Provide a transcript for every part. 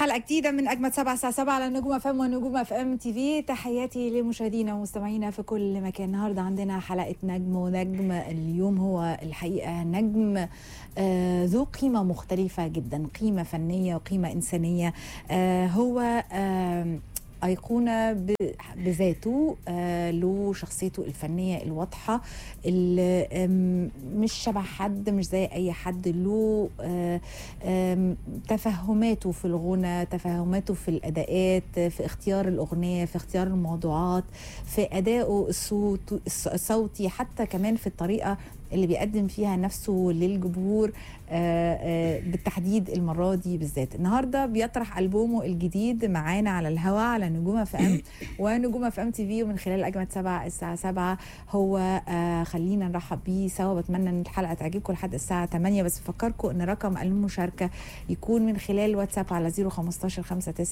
حلقة جديدة من أجمد سبعة الساعة سبعة على نجوم اف ام ونجوم اف ام تي في تحياتي لمشاهدينا ومستمعينا في كل مكان النهاردة عندنا حلقة نجم ونجم اليوم هو الحقيقة نجم آه ذو قيمة مختلفة جدا قيمة فنية وقيمة إنسانية آه هو آه أيقونة ب- بذاته آه له شخصيته الفنية الواضحة اللي آم، مش شبه حد مش زي أي حد له آه آم، تفهماته في الغنى تفهماته في الأداءات في اختيار الأغنية في اختيار الموضوعات في أدائه الصوت الص- الصوتي حتى كمان في الطريقة اللي بيقدم فيها نفسه للجمهور آه، آه، بالتحديد المرة دي بالذات النهاردة بيطرح ألبومه الجديد معانا على الهوا على نجوم اف ام ونجوم اف ام تي في ومن خلال أجمد سبعة الساعة سبعة هو آه، خلينا نرحب بيه سوا بتمنى ان الحلقة تعجبكم لحد الساعة 8 بس بفكركم ان رقم المشاركة يكون من خلال واتساب على 015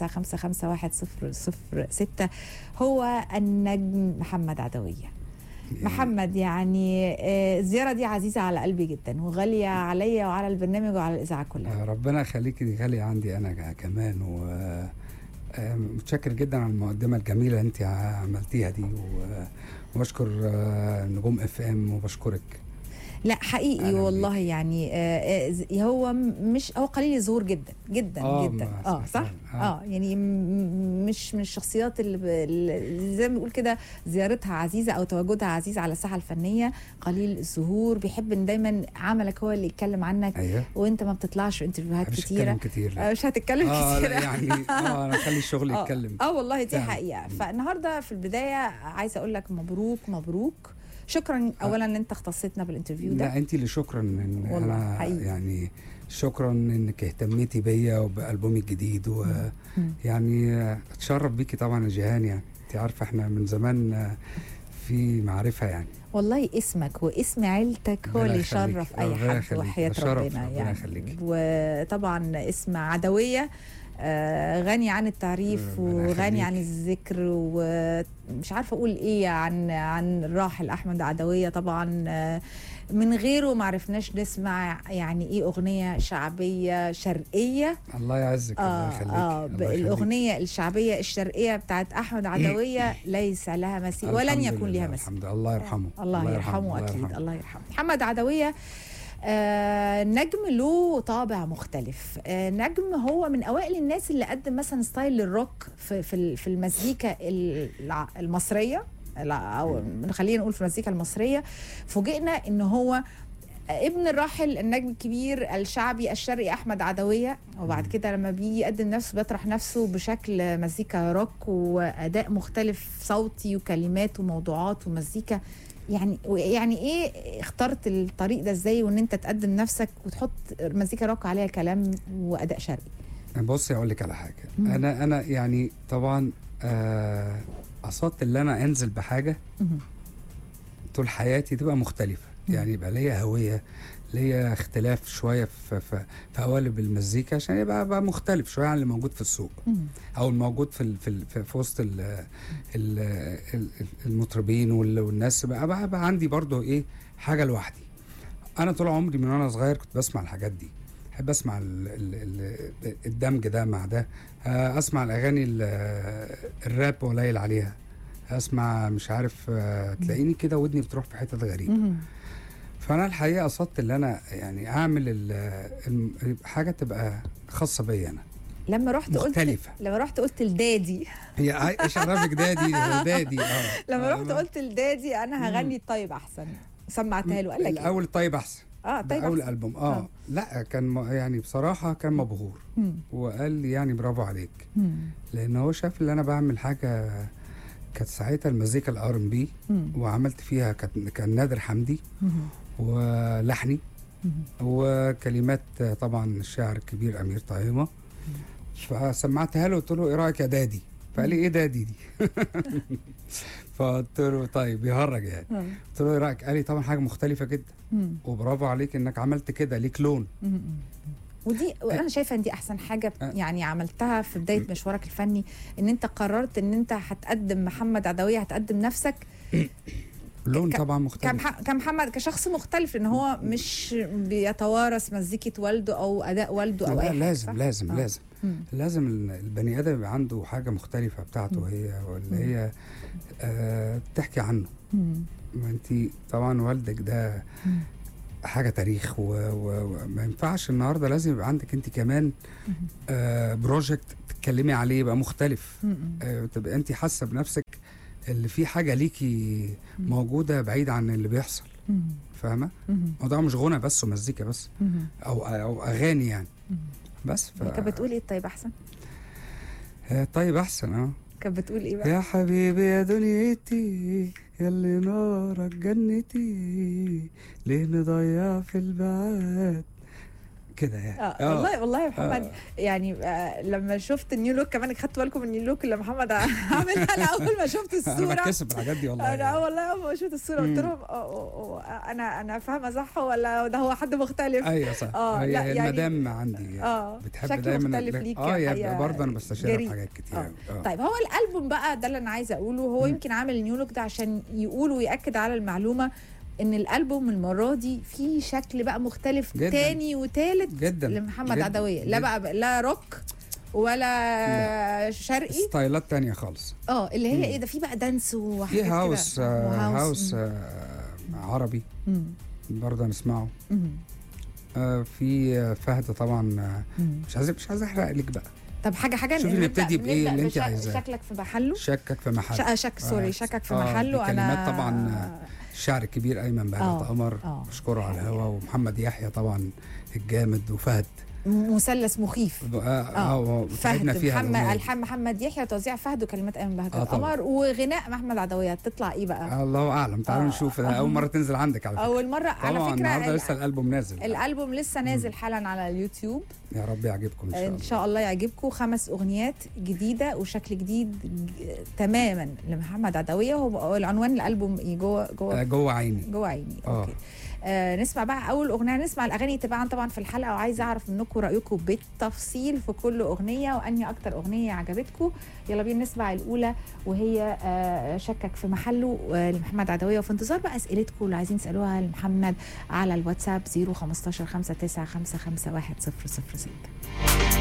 59 6 هو النجم محمد عدوية محمد يعني آه، الزيارة دي عزيزة على قلبي جدا وغالية عليا وعلى البرنامج وعلى الإذاعة كلها آه، ربنا يخليكي دي غالية عندي أنا ك- كمان و آه، متشكر جدا على المقدمة الجميلة اللي أنت عملتيها دي و- وبشكر آه، نجوم اف ام وبشكرك لا حقيقي أهلاً والله يعني آه، آه، ز- هو م- مش هو قليل الظهور جدا جدا آه، جدا ما اه صح فعلاً، آه. اه يعني م- مش من الشخصيات اللي, ب... اللي زي ما بنقول كده زيارتها عزيزه او تواجدها عزيز على الساحه الفنيه قليل الظهور بيحب ان دايما عملك هو اللي يتكلم عنك أيوه وانت ما بتطلعش في انترفيوهات مش كتيره هتكلم كتير آه، لا. مش هتتكلم اه كتير لا يعني اه انا اخلي الشغل آه، يتكلم اه والله دي فعلا. حقيقه فالنهارده في البدايه عايزه اقول لك مبروك مبروك شكرا اولا ان انت اختصيتنا بالانترفيو ده لا انت اللي شكرا ان والله، انا حقيقي. يعني شكرا انك اهتميتي بيا وبالبومي الجديد مم. ويعني اتشرف بيكي طبعا يا جيهان يعني انت عارفه احنا من زمان آه، في معرفه يعني والله اسمك واسم عيلتك هو ربنا اللي يخليك. يشرف اي ربنا حد يخليك. وحياه ده شرف. ربنا ربنا يعني يخليك. وطبعا اسم عدويه آه، غني عن التعريف ربنا وغني يخليك. عن الذكر ومش عارفه اقول ايه عن عن الراحل احمد عدويه طبعا آه، من غيره ما عرفناش نسمع يعني ايه اغنيه شعبيه شرقيه الله يعزك الله اه يخليك اه الله يخليك. الاغنيه الشعبيه الشرقيه بتاعت احمد عدويه ليس لها مثيل ولن الحمد يكون لله، لها مثيل الحمد لله الله يرحمه الله يرحمه الله اكيد يرحمه. الله يرحمه محمد عدويه آه نجم له طابع مختلف آه نجم هو من اوائل الناس اللي قدم مثلا ستايل الروك في في ال- في المزيكا الع- المصريه لا، او خلينا نقول في المزيكا المصريه فوجئنا ان هو ابن الراحل النجم الكبير الشعبي الشرقي احمد عدويه وبعد كده لما بيجي يقدم نفسه بيطرح نفسه بشكل مزيكا روك واداء مختلف صوتي وكلمات وموضوعات ومزيكا يعني يعني ايه اخترت الطريق ده ازاي وان انت تقدم نفسك وتحط مزيكا روك عليها كلام واداء شرقي بصي اقول لك على حاجه مم. انا انا يعني طبعا آه قصدت ان انا انزل بحاجه مهم. طول حياتي تبقى مختلفه مم. يعني يبقى ليا هويه ليا اختلاف شويه في في, في قوالب المزيكا عشان يبقى بقى مختلف شويه عن اللي موجود في السوق مهم. او الموجود في ال- في ال- في, في وسط ال ال ال المطربين وال- والناس بقى, بقى, بقى عندي برضو ايه حاجه لوحدي انا طول عمري من وانا صغير كنت بسمع الحاجات دي احب اسمع ال ال ال الدمج ده مع ده آه، اسمع الاغاني ال- الراب قليل عليها اسمع مش عارف آه، تلاقيني كده ودني بتروح في حتت غريبه مهم. فانا الحقيقه قصدت ان انا يعني اعمل ال- الم- حاجه تبقى خاصه بيا انا لما رحت قلت مختلفه لما رحت قلت لدادي هي عاي- ايش عرفك دادي دادي اه لما آه، رحت قلت لدادي انا هغني الطيب احسن سمعتها له قال لك إيه؟ الاول طيب احسن اه ده طيب اول أحسن. البوم آه. اه لا كان م- يعني بصراحه كان مبهور مم. وقال لي يعني برافو عليك مم. لان هو شاف ان انا بعمل حاجه كانت ساعتها المزيكا الار ام بي مم. وعملت فيها كان كان نادر حمدي مم. ولحني مم. وكلمات طبعا الشاعر الكبير امير طهيمه فسمعتها له قلت له ايه رايك يا دادي فقال لي ايه دادي دي فقلت له طيب بيهرج يعني آه. قلت له ايه رايك قال لي طبعا حاجه مختلفه جدا مم. وبرافو عليك انك عملت كده ليك لون مم. ودي وانا شايفه ان دي احسن حاجه أه. يعني عملتها في بدايه مشوارك الفني ان انت قررت ان انت هتقدم محمد عدويه هتقدم نفسك لون ك- طبعا مختلف كمح- كمحمد كشخص مختلف ان هو مش بيتوارث مزيكه والده او اداء والده او لا اي حاجه لازم صح؟ لازم آه. لازم مم. لازم ال- البني ادم يبقى عنده حاجه مختلفه بتاعته هي واللي هي آه تحكي عنه مم. ما انت طبعا والدك ده مم. حاجه تاريخ وما و... وما ينفعش النهارده لازم يبقى عندك انت كمان آه بروجكت تتكلمي عليه يبقى مختلف مم. آه تبقى انت حاسه بنفسك اللي في حاجه ليكي موجوده بعيد عن اللي بيحصل مم. فاهمه مم. الموضوع مش غنى بس ومزيكا بس مم. او او اغاني يعني مم. بس ف... كانت بتقول ايه طيب احسن آه، طيب احسن اه كانت بتقول ايه بقى يا حبيبي يا دنيتي ياللي نارك جنتي ليه نضيع في البعاد كده يعني اه والله والله يا محمد آه. يعني آه لما شفت النيو لوك كمان خدتوا بالكم من النيو لوك اللي محمد عاملها انا اول ما شفت انا الصوره بتكسب الحاجات دي والله انا يعني. والله اول ما شفت الصوره قلت مم. لهم آه، آه، آه، انا انا فاهمه صح ولا ده هو حد مختلف ايوه صح آه، هي لا، هي يعني- المدام عندي اه بتحب شكل دايما مختلف ال- ليك اه يا حقيقة برضه انا بستشيرها جريء. في حاجات كتير آه. أوي. اه طيب هو الالبوم بقى ده اللي انا عايزه اقوله هو مم. يمكن عامل النيو لوك ده عشان يقول وياكد على المعلومه ان الالبوم المره دي فيه شكل بقى مختلف جداً. تاني وتالت جدا لمحمد جداً. عدويه لا جداً. بقى لا روك ولا شرقي ستايلات تانية خالص اه اللي هي مم. ايه ده في بقى دانس وحاجات في كده. هاوس آه وهاوس. هاوس آه عربي مم. برضه نسمعه مم. آه في آه، فهد طبعا آه مم. مش عايز مش عايز احرق لك بقى طب حاجه حاجه شوفي نبدأ- نبتدي بإيه نبدأ اللي أنت بشك- عايزاه. شكلك في محله شكك في محل شك, شك سوري آه. شكك في آه، محله دي انا كلمات طبعاً، الشاعر الكبير ايمن بهجت آه، قمر آه. بشكره على حقيقة. الهوا ومحمد يحيى طبعا الجامد وفهد مثلث مخيف اه اه فهد تعبنا فيها محمد الأغنية دي. الحان محمد يحيى توزيع فهد وكلمات ايمن بهجت آه، طبعاً. قمر وغناء محمد عدويه تطلع ايه بقى الله اعلم تعالوا آه. نشوف ده اول مره تنزل عندك على فكره اول مره على طبعا فكره النهارده ال- لسه الالبوم نازل الالبوم لسه نازل حالا على اليوتيوب يا رب يعجبكم ان شاء الله ان شاء الله يعجبكم خمس اغنيات جديده وشكل جديد ج- تماما لمحمد عدويه هو العنوان الالبوم ايه جوه آه، جوه جوه عيني جوه عيني آه. اوكي آه نسمع بقى اول اغنيه نسمع الاغاني تباعا طبعا في الحلقه وعايزه اعرف منكم رايكم بالتفصيل في كل اغنيه وانهي اكتر اغنيه عجبتكم يلا بينا نسمع الاولى وهي آه شكك في محله آه لمحمد عدويه وفي انتظار بقى اسئلتكم اللي عايزين تسالوها لمحمد على الواتساب 015 59 55 1 006